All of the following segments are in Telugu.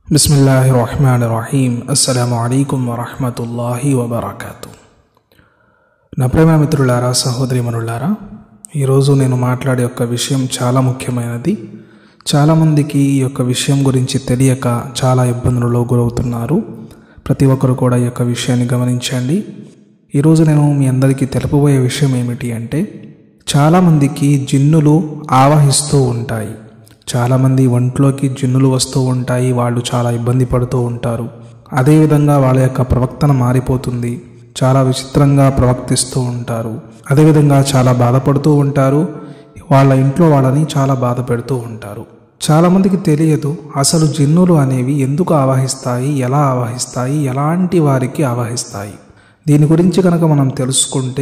బిస్మిల్లాహి రహమాన్ రహీం అస్సలాము అలైకుం వరహమతుల్లాహి వబర్కాతు నా ప్రేమ మిత్రులారా సహోదరిమనులారా ఈరోజు నేను మాట్లాడే యొక్క విషయం చాలా ముఖ్యమైనది చాలామందికి ఈ యొక్క విషయం గురించి తెలియక చాలా ఇబ్బందులలో గురవుతున్నారు ప్రతి ఒక్కరు కూడా ఈ యొక్క విషయాన్ని గమనించండి ఈరోజు నేను మీ అందరికీ తెలుపబోయే విషయం ఏమిటి అంటే చాలామందికి జిన్నులు ఆవహిస్తూ ఉంటాయి చాలామంది ఒంట్లోకి జిన్నులు వస్తూ ఉంటాయి వాళ్ళు చాలా ఇబ్బంది పడుతూ ఉంటారు అదేవిధంగా వాళ్ళ యొక్క ప్రవక్తన మారిపోతుంది చాలా విచిత్రంగా ప్రవర్తిస్తూ ఉంటారు అదేవిధంగా చాలా బాధపడుతూ ఉంటారు వాళ్ళ ఇంట్లో వాళ్ళని చాలా బాధ పెడుతూ ఉంటారు చాలామందికి తెలియదు అసలు జిన్నులు అనేవి ఎందుకు ఆవహిస్తాయి ఎలా ఆవహిస్తాయి ఎలాంటి వారికి ఆవహిస్తాయి దీని గురించి కనుక మనం తెలుసుకుంటే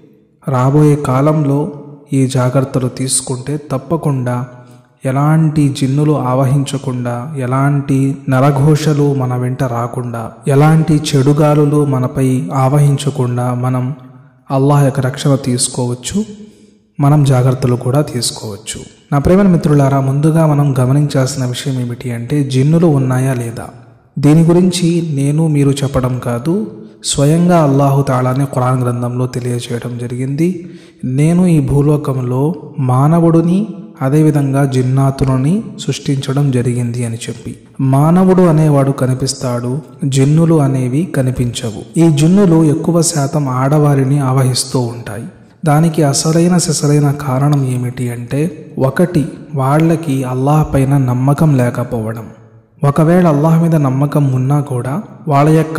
రాబోయే కాలంలో ఈ జాగ్రత్తలు తీసుకుంటే తప్పకుండా ఎలాంటి జిన్నులు ఆవహించకుండా ఎలాంటి నరఘోషలు మన వెంట రాకుండా ఎలాంటి చెడుగాలులు మనపై ఆవహించకుండా మనం అల్లాహ్ యొక్క రక్షణ తీసుకోవచ్చు మనం జాగ్రత్తలు కూడా తీసుకోవచ్చు నా ప్రేమ మిత్రులారా ముందుగా మనం గమనించాల్సిన విషయం ఏమిటి అంటే జిన్నులు ఉన్నాయా లేదా దీని గురించి నేను మీరు చెప్పడం కాదు స్వయంగా అల్లాహు తాళాని ఖురాన్ గ్రంథంలో తెలియజేయడం జరిగింది నేను ఈ భూలోకంలో మానవుడిని అదేవిధంగా జిన్నాతులని సృష్టించడం జరిగింది అని చెప్పి మానవుడు అనేవాడు కనిపిస్తాడు జిన్నులు అనేవి కనిపించవు ఈ జిన్నులు ఎక్కువ శాతం ఆడవారిని ఆవహిస్తూ ఉంటాయి దానికి అసలైన సిసలైన కారణం ఏమిటి అంటే ఒకటి వాళ్ళకి అల్లాహ్ పైన నమ్మకం లేకపోవడం ఒకవేళ అల్లాహ్ మీద నమ్మకం ఉన్నా కూడా వాళ్ళ యొక్క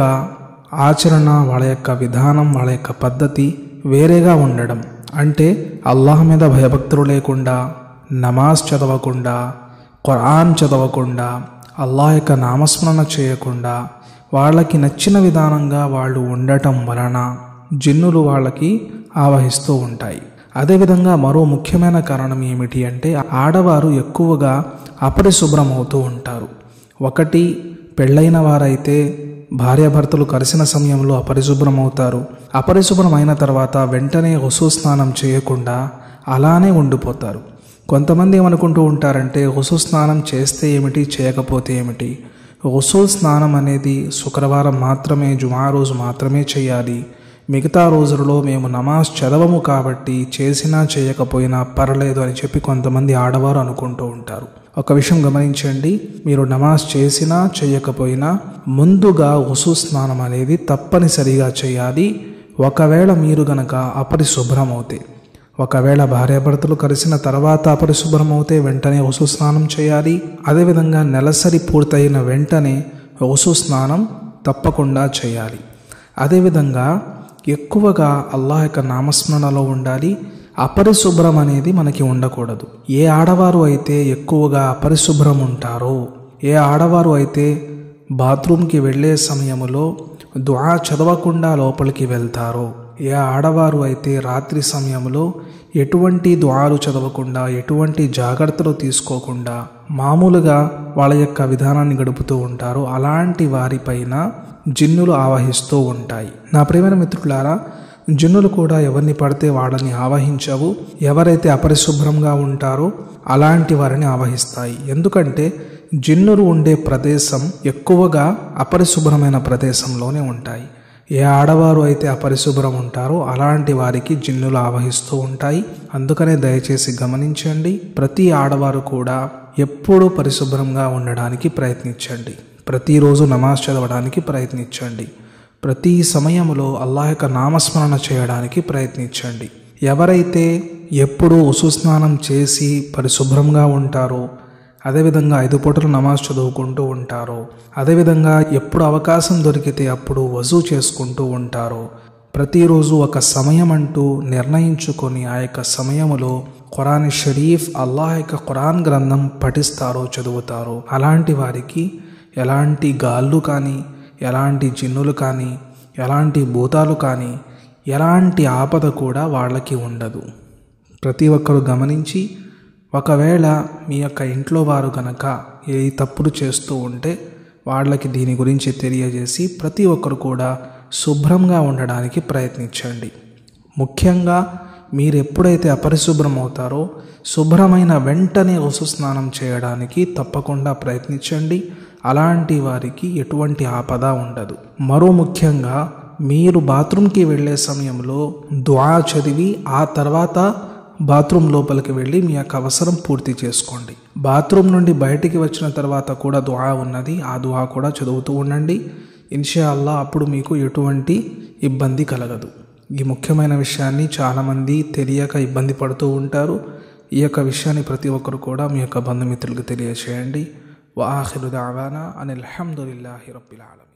ఆచరణ వాళ్ళ యొక్క విధానం వాళ్ళ యొక్క పద్ధతి వేరేగా ఉండడం అంటే అల్లాహ్ మీద భయభక్తులు లేకుండా నమాజ్ చదవకుండా ఖురాన్ చదవకుండా అల్లాహ్ యొక్క నామస్మరణ చేయకుండా వాళ్ళకి నచ్చిన విధానంగా వాళ్ళు ఉండటం వలన జిన్నులు వాళ్ళకి ఆవహిస్తూ ఉంటాయి అదేవిధంగా మరో ముఖ్యమైన కారణం ఏమిటి అంటే ఆడవారు ఎక్కువగా అపరిశుభ్రం అవుతూ ఉంటారు ఒకటి పెళ్ళైన వారైతే భార్యాభర్తలు కలిసిన సమయంలో అపరిశుభ్రం అవుతారు అపరిశుభ్రం అయిన తర్వాత వెంటనే హుసు స్నానం చేయకుండా అలానే ఉండిపోతారు కొంతమంది ఏమనుకుంటూ ఉంటారంటే హుసు స్నానం చేస్తే ఏమిటి చేయకపోతే ఏమిటి హుసు స్నానం అనేది శుక్రవారం మాత్రమే జుమా రోజు మాత్రమే చేయాలి మిగతా రోజులలో మేము నమాజ్ చదవము కాబట్టి చేసినా చేయకపోయినా పర్లేదు అని చెప్పి కొంతమంది ఆడవారు అనుకుంటూ ఉంటారు ఒక విషయం గమనించండి మీరు నమాజ్ చేసినా చేయకపోయినా ముందుగా ఉసు స్నానం అనేది తప్పనిసరిగా చేయాలి ఒకవేళ మీరు గనక అపరిశుభ్రం అవుతే ఒకవేళ భార్యాభర్తలు కలిసిన తర్వాత అపరిశుభ్రం అవుతే వెంటనే ఉసు స్నానం చేయాలి అదేవిధంగా నెలసరి పూర్తయిన వెంటనే ఉసు స్నానం తప్పకుండా చేయాలి అదేవిధంగా ఎక్కువగా అల్లాహ్ యొక్క నామస్మరణలో ఉండాలి అపరిశుభ్రం అనేది మనకి ఉండకూడదు ఏ ఆడవారు అయితే ఎక్కువగా అపరిశుభ్రం ఉంటారో ఏ ఆడవారు అయితే బాత్రూమ్కి వెళ్ళే సమయంలో దుఆ చదవకుండా లోపలికి వెళ్తారో ఏ ఆడవారు అయితే రాత్రి సమయంలో ఎటువంటి దుఆలు చదవకుండా ఎటువంటి జాగ్రత్తలు తీసుకోకుండా మామూలుగా వాళ్ళ యొక్క విధానాన్ని గడుపుతూ ఉంటారో అలాంటి వారిపైన జిన్నులు ఆవహిస్తూ ఉంటాయి నా ప్రియమైన మిత్రులారా జిన్నులు కూడా ఎవరిని పడితే వాళ్ళని ఆవహించవు ఎవరైతే అపరిశుభ్రంగా ఉంటారో అలాంటి వారిని ఆవహిస్తాయి ఎందుకంటే జిన్నులు ఉండే ప్రదేశం ఎక్కువగా అపరిశుభ్రమైన ప్రదేశంలోనే ఉంటాయి ఏ ఆడవారు అయితే అపరిశుభ్రం ఉంటారో అలాంటి వారికి జిన్నులు ఆవహిస్తూ ఉంటాయి అందుకనే దయచేసి గమనించండి ప్రతి ఆడవారు కూడా ఎప్పుడూ పరిశుభ్రంగా ఉండడానికి ప్రయత్నించండి ప్రతిరోజు నమాజ్ చదవడానికి ప్రయత్నించండి ప్రతి సమయంలో అల్లాహ్ యొక్క నామస్మరణ చేయడానికి ప్రయత్నించండి ఎవరైతే ఎప్పుడూ ఉసు స్నానం చేసి పరిశుభ్రంగా ఉంటారో అదేవిధంగా ఐదు పూటలు నమాజ్ చదువుకుంటూ ఉంటారో అదేవిధంగా ఎప్పుడు అవకాశం దొరికితే అప్పుడు వజూ చేసుకుంటూ ఉంటారో ప్రతిరోజు ఒక సమయం అంటూ నిర్ణయించుకొని ఆ యొక్క సమయంలో ఖురాన్ షరీఫ్ అల్లాహ్ యొక్క ఖురాన్ గ్రంథం పఠిస్తారో చదువుతారో అలాంటి వారికి ఎలాంటి గాళ్ళు కానీ ఎలాంటి జిన్నులు కానీ ఎలాంటి భూతాలు కానీ ఎలాంటి ఆపద కూడా వాళ్ళకి ఉండదు ప్రతి ఒక్కరు గమనించి ఒకవేళ మీ యొక్క ఇంట్లో వారు గనక ఏ తప్పులు చేస్తూ ఉంటే వాళ్ళకి దీని గురించి తెలియజేసి ప్రతి ఒక్కరు కూడా శుభ్రంగా ఉండడానికి ప్రయత్నించండి ముఖ్యంగా మీరు ఎప్పుడైతే అపరిశుభ్రం అవుతారో శుభ్రమైన వెంటనే ఉసు స్నానం చేయడానికి తప్పకుండా ప్రయత్నించండి అలాంటి వారికి ఎటువంటి ఆపద ఉండదు మరో ముఖ్యంగా మీరు బాత్రూమ్కి వెళ్ళే సమయంలో దుఆ చదివి ఆ తర్వాత బాత్రూమ్ లోపలికి వెళ్ళి మీ యొక్క అవసరం పూర్తి చేసుకోండి బాత్రూమ్ నుండి బయటికి వచ్చిన తర్వాత కూడా దుఆ ఉన్నది ఆ దుఆ కూడా చదువుతూ ఉండండి ఇన్షా అల్లా అప్పుడు మీకు ఎటువంటి ఇబ్బంది కలగదు ఈ ముఖ్యమైన విషయాన్ని చాలామంది తెలియక ఇబ్బంది పడుతూ ఉంటారు ఈ యొక్క విషయాన్ని ప్రతి ఒక్కరు కూడా మీ యొక్క బంధుమిత్రులకు తెలియచేయండి వాహిరు దావానా అని అల్హమ్దుల్లాహి రబ్బిల్ ఆలమీన్